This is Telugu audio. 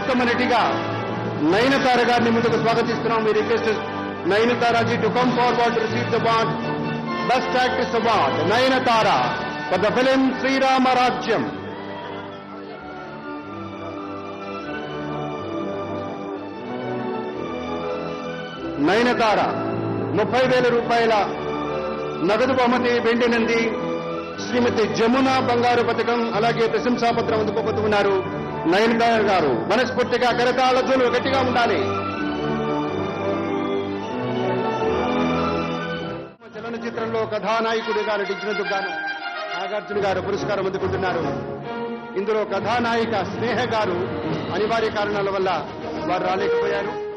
ఉత్తమ నటిగా నయనతార గారిని ముందుకు స్వాగతిస్తున్నాం మీ request నయనతారాజీ to come forward to receive the award best actress award Nayanthara for the film Sri Rama Rajyam Nayanthara ముప్పై వేల రూపాయల నగదు బహుమతి వెండి నంది శ్రీమతి జమున బంగారు పథకం అలాగే ప్రశంసాపత్రం అందుకోబోతున్నారు నయనతార గారు మనస్ఫూర్తిగా కరతాళతులు గట్టిగా ఉండాలి చలనచిత్రంలో కథానాయకుడిగా నటించినందుకు గాను నాగార్జున గారు పురస్కారం అందుకుంటున్నారు ఇందులో కథానాయిక స్నేహ గారు అనివార్య కారణాల వల్ల వారు రాలేకపోయారు